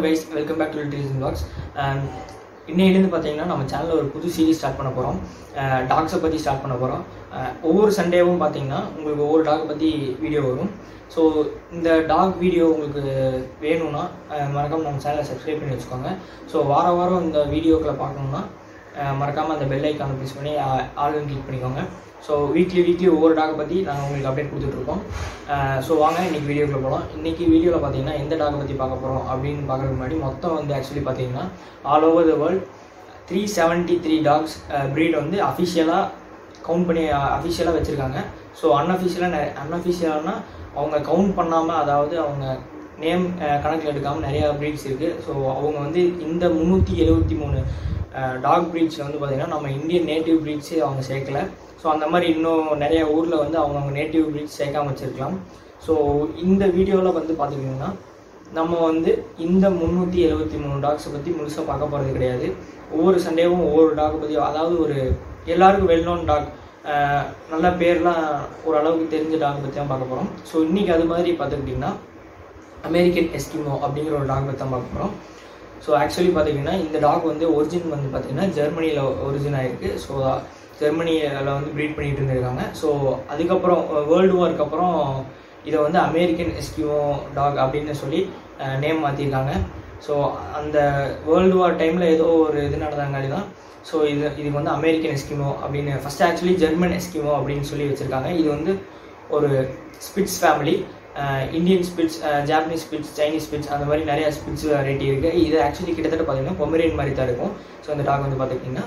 guys welcome back to little box இன்னையிலேருந்து பார்த்தீங்கன்னா நம்ம சேனலில் ஒரு புது சீரிஸ் ஸ்டார்ட் பண்ண போகிறோம் டாக்ஸை பற்றி ஸ்டார்ட் பண்ண போகிறோம் ஒவ்வொரு சண்டேவும் பார்த்தீங்கன்னா உங்களுக்கு ஒவ்வொரு டாக் பற்றி வீடியோ வரும் ஸோ இந்த டாக் வீடியோ உங்களுக்கு வேணும்னா மறக்காமல் நம்ம சேனலை சப்ஸ்கிரைப் பண்ணி வச்சுக்கோங்க ஸோ வார வாரம் இந்த வீடியோக்களை பார்க்கணுன்னா மறக்காமல் அந்த பெல் ஐக்கானை ப்ரெஸ் பண்ணி ஆல்னு கிளிக் பண்ணிக்கோங்க ஸோ வீக்லி வீக்லி ஒவ்வொரு டாகை பற்றி நாங்கள் உங்களுக்கு அப்டேட் கொடுத்துட்ருக்கோம் ஸோ வாங்க இன்றைக்கி வீடியோக்குள்ள போகலாம் இன்றைக்கி வீடியோவில் பார்த்தீங்கன்னா எந்த டாகை பற்றி பார்க்க போகிறோம் அப்படின்னு பார்க்குறதுக்கு முன்னாடி மொத்தம் வந்து ஆக்சுவலி பார்த்தீங்கன்னா all over the world three seventy three dogs breed வந்து அஃபிஷியலாக கவுண்ட் பண்ணி அஃபிஷியலாக வச்சுருக்காங்க ஸோ அன்அஃபிஷியலாக அன்அஃபிஷியலானா அவங்க கவுண்ட் பண்ணாமல் அதாவது அவங்க நேம் கணக்கில் எடுக்காமல் நிறையா ப்ரீட்ஸ் இருக்குது ஸோ அவங்க வந்து இந்த முந்நூற்றி எழுபத்தி மூணு டாக் ப்ரீட்ஸில் வந்து பார்த்திங்கன்னா நம்ம இந்தியன் நேட்டிவ் ப்ரீட்ஸே அவங்க சேர்க்கல ஸோ அந்த மாதிரி இன்னும் நிறைய ஊரில் வந்து அவங்கவுங்க நேட்டிவ் ப்ரீட்ஸ் சேர்க்காம வச்சுருக்கலாம் ஸோ இந்த வீடியோவில் வந்து பார்த்திங்கன்னா நம்ம வந்து இந்த முந்நூற்றி எழுபத்தி மூணு டாக்ஸை பற்றி முழுசாக பார்க்க போகிறது கிடையாது ஒவ்வொரு சண்டேவும் ஒவ்வொரு டாக் பற்றி அதாவது ஒரு எல்லாருக்கும் வெல் நோன் டாக் நல்ல பேர்லாம் ஓரளவுக்கு தெரிஞ்ச டாக் பற்றி தான் பார்க்க போகிறோம் ஸோ இன்றைக்கி அது மாதிரி பார்த்துக்கிட்டிங்கன்னா அமெரிக்கன் எஸ்கிமோ அப்படிங்கிற ஒரு டாக் பற்றி தான் பார்க்க போகிறோம் ஸோ ஆக்சுவலி பார்த்தீங்கன்னா இந்த டாக் வந்து ஒரிஜின் வந்து பார்த்தீங்கன்னா ஜெர்மனியில் ஒரிஜின் ஆகிருக்கு ஸோ ஜெர்மனியில் வந்து ப்ரீட் பண்ணிட்டு இருந்திருக்காங்க ஸோ அதுக்கப்புறம் வேர்ல்டு வார்க்கு அப்புறம் இதை வந்து அமெரிக்கன் எஸ்கிமோ டாக் அப்படின்னு சொல்லி நேம் மாற்றிருக்காங்க ஸோ அந்த வேர்ல்டு வார் டைமில் ஏதோ ஒரு இது நடந்தாங்காடி தான் ஸோ இது இதுக்கு வந்து அமெரிக்கன் எஸ்கிமோ அப்படின்னு ஃபஸ்ட்டு ஆக்சுவலி ஜெர்மன் எஸ்கிமோ அப்படின்னு சொல்லி வச்சுருக்காங்க இது வந்து ஒரு spitz family Indian spitz Japanese spitz Chinese spitz அந்த மாதிரி நிறையா ஸ்பிட்ஸ் வெரைட்டி இருக்குது இது ஆக்சுவலி கிட்டத்தட்ட பார்த்தீங்கன்னா பொமரியன் மாதிரி தான் இருக்கும் ஸோ இந்த டாக் வந்து பார்த்துக்கிட்டிங்கன்னா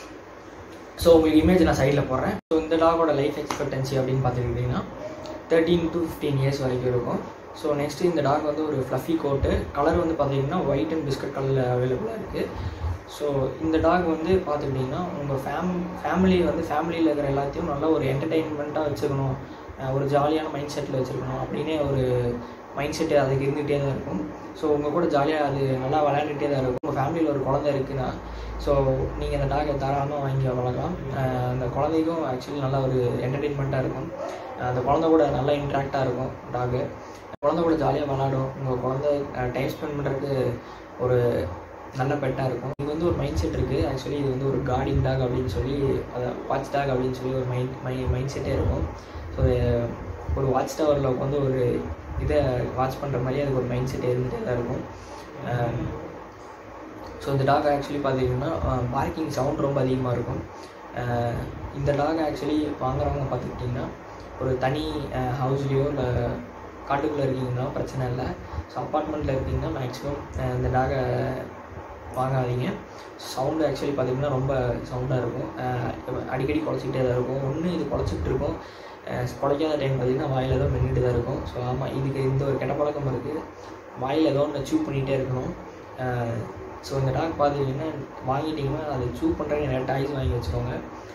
ஸோ உங்களுக்கு இமேஜ் நான் சைடில் போடுறேன் ஸோ இந்த டாகோட லைஃப் எக்ஸ்பெக்டன்சி அப்படின்னு பார்த்துக்கிட்டிங்கன்னா தேர்ட்டீன் டு ஃபிஃப்டீன் இயர்ஸ் வரைக்கும் இருக்கும் ஸோ நெக்ஸ்ட்டு இந்த டாக் வந்து ஒரு ஃப்ளஃபி கோட்டு கலர் வந்து பார்த்தீங்கன்னா ஒயிட் அண்ட் பிஸ்கட் கலரில் அவைலபிளாக இருக்குது ஸோ இந்த டாக் வந்து பார்த்துக்கிட்டிங்கன்னா உங்கள் ஃபேம் ஃபேமிலி வந்து ஃபேமிலியில் இருக்கிற எல்லாத்தையும் நல்லா ஒரு என்டர்டெயின்மெண்ட்டாக வச்சுக்கணும் ஒரு ஜாலியான மைண்ட் செட்டில் வச்சுருக்கணும் அப்படின்னே ஒரு மைண்ட் செட்டு அதுக்கு இருந்துகிட்டே தான் இருக்கும் ஸோ உங்கள் கூட ஜாலியாக அது நல்லா விளையாண்டுகிட்டே தான் இருக்கும் உங்கள் ஃபேமிலியில் ஒரு குழந்தை இருக்குன்னா ஸோ நீங்கள் அந்த டாகை தாராளமாக வாங்கி வளர்க்கலாம் அந்த குழந்தைக்கும் ஆக்சுவலி நல்லா ஒரு என்டர்டெயின்மெண்ட்டாக இருக்கும் அந்த குழந்தை கூட நல்லா இன்ட்ராக்டாக இருக்கும் டாகு குழந்தை கூட ஜாலியாக விளாடும் உங்கள் குழந்தை டைம் ஸ்பெண்ட் பண்ணுறதுக்கு ஒரு நல்ல பெட்டாக இருக்கும் இது வந்து ஒரு மைண்ட் செட் இருக்குது ஆக்சுவலி இது வந்து ஒரு கார்டிங் டாக் அப்படின்னு சொல்லி அதை வாட்ச் டாக் அப்படின்னு சொல்லி ஒரு மைண்ட் மை மைண்ட் செட்டே இருக்கும் ஸோ ஒரு வாட்ச் டவரில் உட்காந்து ஒரு இதை வாட்ச் பண்ணுற மாதிரி அதுக்கு ஒரு மைண்ட் செட் இருந்துகிட்டே தான் இருக்கும் ஸோ இந்த டாக் ஆக்சுவலி பார்த்தீங்கன்னா பார்க்கிங் சவுண்ட் ரொம்ப அதிகமாக இருக்கும் இந்த டாக் ஆக்சுவலி வாங்குறவங்க பார்த்துக்கிட்டிங்கன்னா ஒரு தனி ஹவுஸ்லேயோ இல்லை காட்டுக்குள்ளே இருக்கீங்கன்னா பிரச்சனை இல்லை ஸோ அப்பார்ட்மெண்ட்டில் இருக்கீங்கன்னா மேக்ஸிமம் இந்த டாகை வாங்காதீங்க சவுண்டு ஆக்சுவலி பார்த்திங்கன்னா ரொம்ப சவுண்டாக இருக்கும் அடிக்கடி குழச்சிக்கிட்டே தான் இருக்கும் ஒன்று இது குழச்சிக்கிட்டு இருக்கும் குலைக்காத டைம் பார்த்திங்கன்னா வாயில் ஏதோ மென்னிட்டு தான் இருக்கும் ஸோ ஆமாம் இதுக்கு இந்த ஒரு கெட்ட பழக்கம் இருக்குது வாயில் ஏதோ ஒன்று சூ பண்ணிகிட்டே இருக்கணும் ஸோ இந்த டாக் பார்த்தீங்கன்னா வாங்கிட்டிங்கன்னா அதை சூ பண்ணுறதுக்கு நிறைய டாய்ஸ் வாங்கி வச்சுக்கோங்க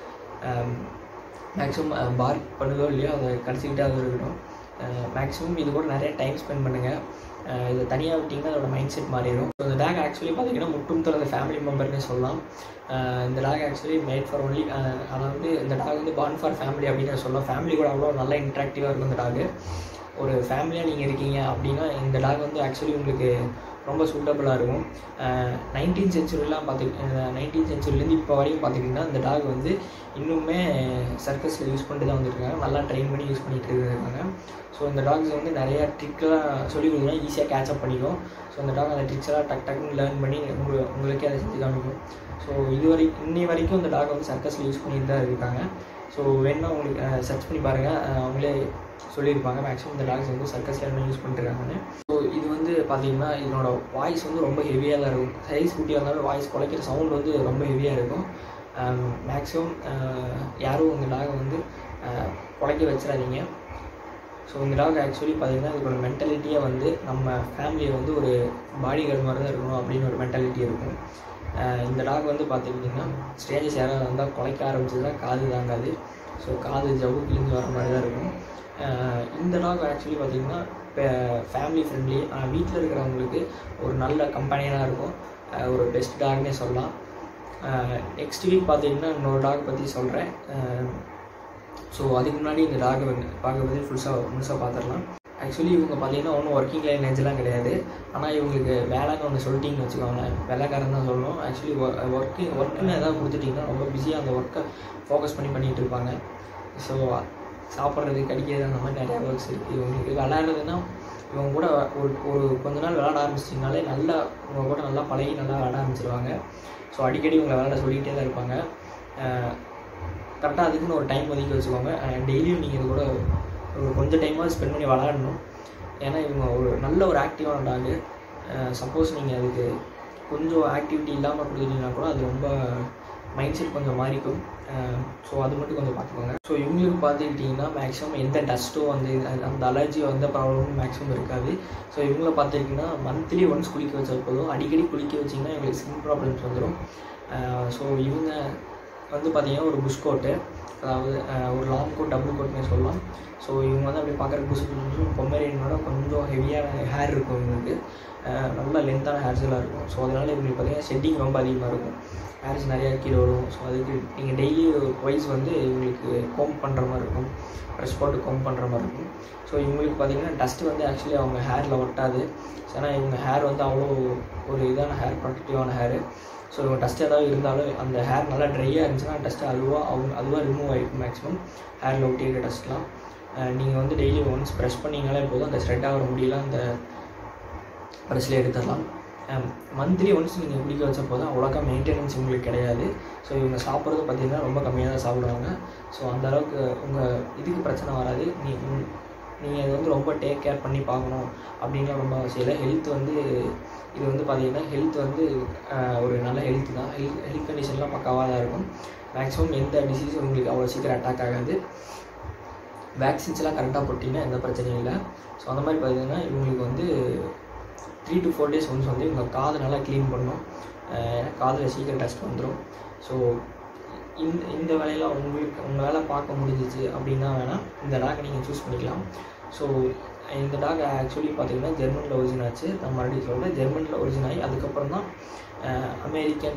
மேக்ஸிமம் பார்க் பண்ணுதோ இல்லையோ அதை கடிச்சிக்கிட்டே அது இருக்கட்டும் மேக்ஸிமம் இது கூட நிறைய டைம் ஸ்பெண்ட் பண்ணுங்கள் இதை தனியாக விட்டிங்கன்னா அதோட மைண்ட் செட் மாறிடும் ஸோ இந்த டாக் ஆக்சுவலி பார்த்தீங்கன்னா முட்டும் திறந்த ஃபேமிலி மெம்பர்னே சொல்லலாம் இந்த dog actually made for only அதாவது இந்த டாக் வந்து பார்ன் ஃபார் ஃபேமிலி அப்படின்னு சொல்லலாம் ஃபேமிலி கூட அவ்வளோ நல்லா இன்ட்ராக்டிவாக இருக்கும் இந்த டாக் ஒரு ஃபேமிலியாக நீங்கள் இருக்கீங்க அப்படின்னா இந்த டாக் வந்து ஆக்சுவலி உங்களுக்கு ரொம்ப சூட்டபுளாக இருக்கும் நைன்டீன் சென்ச்சுரிலாம் பார்த்து நைன்டீன் சென்ச்சுரிலேருந்து இப்போ வரைக்கும் பார்த்திங்கன்னா இந்த டாக் வந்து இன்னுமே சர்க்கஸில் யூஸ் பண்ணிட்டு தான் வந்துருக்காங்க நல்லா ட்ரெயின் பண்ணி யூஸ் பண்ணிகிட்டு இருக்காங்க ஸோ இந்த டாக்ஸ் வந்து நிறையா ட்ரிக்கெலாம் சொல்லி கொடுத்தீங்கன்னா ஈஸியாக கேட்சப் பண்ணிக்கும் ஸோ அந்த டாக் அந்த ட்ரிக்ஸ்லாம் டக் டக்குன்னு லேர்ன் பண்ணி உங்களுக்கு உங்களுக்கே அதை செஞ்சு காமிக்கும் ஸோ இது வரை இன்னி வரைக்கும் இந்த டாக் வந்து சர்க்கஸில் யூஸ் பண்ணிட்டு தான் இருக்காங்க ஸோ வேணா உங்களுக்கு சர்ச் பண்ணி பாருங்கள் அவங்களே சொல்லியிருப்பாங்க மேக்ஸிமம் இந்த டாக்ஸ் வந்து சர்க்கஸில் என்ன யூஸ் பண்ணிட்டுருக்காங்கன்னு ஸோ இது வந்து பார்த்தீங்கன்னா இதனோட வாய்ஸ் வந்து ரொம்ப ஹெவியாக தான் இருக்கும் சைஸ் குட்டியாக இருந்தாலும் வாய்ஸ் குலைக்கிற சவுண்ட் வந்து ரொம்ப ஹெவியாக இருக்கும் மேக்ஸிமம் யாரும் இந்த டாகை வந்து குலைக்க வச்சிடாதீங்க ஸோ இந்த டாக் ஆக்சுவலி பார்த்தீங்கன்னா இதுக்கு ஒரு மென்டாலிட்டியே வந்து நம்ம ஃபேமிலியை வந்து ஒரு பாடி கார்டு மாதிரி தான் இருக்கணும் அப்படின்னு ஒரு மென்டாலிட்டி இருக்கும் இந்த டாக் வந்து பார்த்துக்கிட்டிங்கன்னா ஸ்டேஜஸ் யாராவது வந்தால் குலைக்க ஆரம்பிச்சதுன்னா காது தாங்காது ஸோ காது ஜவ்வு கிழிஞ்சு வர மாதிரி தான் இருக்கும் இந்த டாக் ஆக்சுவலி பார்த்திங்கன்னா இப்போ ஃபேமிலி ஃப்ரெண்ட்லி ஆனால் வீட்டில் இருக்கிறவங்களுக்கு ஒரு நல்ல கம்பெனியாக இருக்கும் ஒரு பெஸ்ட் டாக்னே சொல்லலாம் நெக்ஸ்ட் வீக் பார்த்தீங்கன்னா இன்னொரு டாக் பற்றி சொல்கிறேன் ஸோ அதுக்கு முன்னாடி இந்த டாகை வந்து பார்க்க பற்றி ஃபுல்ஸாக முழுசாக பார்த்துடலாம் ஆக்சுவலி இவங்க பார்த்தீங்கன்னா ஒன்றும் ஒர்க்கிங் லைனேஜ்லாம் கிடையாது ஆனால் இவங்களுக்கு வேலைன்னு ஒன்று சொல்லிட்டீங்கன்னு வச்சுக்கோங்களேன் வேலைக்காரன் தான் சொல்லணும் ஆக்சுவலி ஒர்க்கு ஒர்க்குன்னு ஏதாவது கொடுத்துட்டிங்கன்னா ரொம்ப பிஸியாக அந்த ஒர்க்கை ஃபோக்கஸ் பண்ணி பண்ணிகிட்டு இருப்பாங்க ஸோ சாப்பிட்றது கடிக்கிறது அந்த மாதிரி நிறையா ஒர்க்ஸ் இருக்குது இவங்களுக்கு விளையாடுறதுன்னா இவங்க கூட ஒரு ஒரு கொஞ்ச நாள் விளாட ஆரம்பிச்சிட்டிங்கனாலே நல்லா இவங்க கூட நல்லா பழகி நல்லா விளாட ஆரம்பிச்சிருவாங்க ஸோ அடிக்கடி இவங்களை விளாட சொல்லிகிட்டே தான் இருப்பாங்க கரெக்டாக அதுக்குன்னு ஒரு டைம் ஒதுக்கி வச்சுக்கோங்க டெய்லியும் நீங்கள் இது கூட ஒரு கொஞ்சம் டைமாவது ஸ்பெண்ட் பண்ணி விளாடணும் ஏன்னா இவங்க ஒரு நல்ல ஒரு ஆக்டிவான டாகு சப்போஸ் நீங்கள் அதுக்கு கொஞ்சம் ஆக்டிவிட்டி இல்லாமல் கொடுத்துட்டீங்கன்னா கூட அது ரொம்ப மைண்ட் செட் கொஞ்சம் மாறிக்கும் ஸோ அது மட்டும் கொஞ்சம் பார்த்துக்கோங்க ஸோ இவங்களுக்கு பார்த்துக்கிட்டிங்கன்னா மேக்ஸிமம் எந்த டஸ்ட்டும் வந்து அது- அந்த அலர்ஜி வந்த ப்ராப்ளமும் மேக்ஸிமம் இருக்காது ஸோ இவங்கள பார்த்துக்கிட்டிங்கன்னா மந்த்லி ஒன்ஸ் குளிக்க வச்சா போதும் அடிக்கடி குளிக்க வச்சிங்கன்னா இவங்களுக்கு ஸ்கின் ப்ராப்ளம்ஸ் வந்துடும் ஸோ இவங்க வந்து பார்த்தீங்கன்னா ஒரு புஷ் கோட்டு அதாவது அஹ், ஒரு லாங் கோட் டபுள் கோட்னே சொல்லலாம் ஸோ இவங்க வந்து அப்படி பார்க்குற புஷ் புஷ் பொம்மேரியனோட கொஞ்சம் ஹெவியான ஹேர் இருக்கும் இவங்களுக்கு அஹ், நல்ல லென்த்தான ஹேர்ஸ் எல்லாம் இருக்கும் ஸோ அதனால் இவங்களுக்கு பார்த்தீங்கன்னா ஷெட்டிங் ரொம்ப அதிகமாக இருக்கும் ஹேர்ஸ் நிறையா கீழே வரும் ஸோ அதுக்கு நீங்கள் டெய்லி வைஸ் வந்து இவங்களுக்கு கோம் பண்ணுற மாதிரி இருக்கும் ப்ரெஷ் போட்டு கோம் பண்ணுற மாதிரி இருக்கும் ஸோ இவங்களுக்கு பார்த்தீங்கன்னா டஸ்ட்டு வந்து ஆக்சுவலி அவங்க ஹேரில் ஒட்டாது ஏன்னா இவங்க ஹேர் வந்து அவ்வளோ ஒரு இதான ஹேர் ப்ரொடக்டிவான ஹேரு ஸோ இவங்க டஸ்ட் ஏதாவது இருந்தாலும் அந்த ஹேர் நல்லா ட்ரையாக இருந்துச்சுன்னா டஸ்ட்டு அதுவாக அவங்க அதுவாக ரிமூவ் ஆகிருக்கும் மேக்ஸிமம் ஹேரில் ஒட்டியிருக்க டஸ்ட்லாம் நீங்கள் வந்து டெய்லி ஒன்ஸ் ப்ரெஷ் பண்ணிங்கனாலே போதும் அந்த ஸ்ட்ரெட் ஆகிற முடியெல்லாம் அந்த ப்ரெஷ்லேயே எடுத்துடலாம் மந்த்லி ஒன்ஸ் நீங்கள் குடிக்க வச்ச போதும் அவ்வளோக்கா மெயின்டெனன்ஸ் உங்களுக்கு கிடையாது ஸோ இவங்க சாப்பிட்றது பார்த்தீங்கன்னா ரொம்ப கம்மியாக தான் சாப்பிடுவாங்க ஸோ அந்த அளவுக்கு உங்கள் இதுக்கு பிரச்சனை வராது நீ நீங்கள் இது வந்து ரொம்ப டேக் கேர் பண்ணி பார்க்கணும் அப்படின்லாம் ரொம்ப அவசியம் இல்லை ஹெல்த் வந்து இது வந்து பார்த்தீங்கன்னா ஹெல்த் வந்து ஆஹ், ஒரு நல்ல ஹெல்த் தான் ஹெல்த் ஹெல்த் கண்டிஷன்லாம் பக்காவாக தான் இருக்கும் மேக்ஸிமம் எந்த டிசீஸும் உங்களுக்கு அவ்வளோ சீக்கிரம் அட்டாக் ஆகாது வேக்சின்ஸ்லாம் கரெக்டாக போட்டிங்கன்னா எந்த பிரச்சனையும் இல்லை ஸோ அந்த மாதிரி பார்த்தீங்கன்னா இவங்களுக்கு வந்து three to four days once வந்து இவங்க காதை நல்லா க்ளீன் பண்ணும் ஏன்னா காதில் சீக்கிரம் டஸ்ட் வந்துடும் ஸோ இந்த இந்த வேலையெல்லாம் உங்களுக்கு உங்களால் பார்க்க முடிஞ்சிச்சு அப்படின்னா வேணால் இந்த டாகை நீங்கள் சூஸ் பண்ணிக்கலாம் ஸோ இந்த டாக் ஆக்சுவலி பார்த்தீங்கன்னா ஜெர்மனில் ஒரிஜின் ஆச்சு நான் மறுபடியும் சொல்கிறேன் ஜெர்மனியில் ஒரிஜின் ஆகி அதுக்கப்புறம் தான் அஹ், அமெரிக்கன்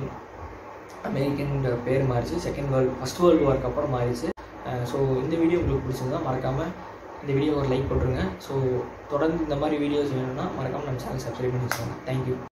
அமெரிக்கன் பேர் மாறிச்சு செகண்ட் வேர்ல்டு ஃபஸ்ட் வேர்ல்டு வார்க்கு அப்புறம் மாறிச்சு ஸோ இந்த வீடியோ உங்களுக்கு பிடிச்சிருந்தா மறக்காமல் இந்த வீடியோ ஒரு லைக் போட்டுருங்க ஸோ தொடர்ந்து இந்த மாதிரி வீடியோஸ் வேணும்னா மறக்காமல் நம்ம சேனல் சப்ஸ்கிரைப் பண்ணி வச்சுக்கோங்க தேங்க்யூ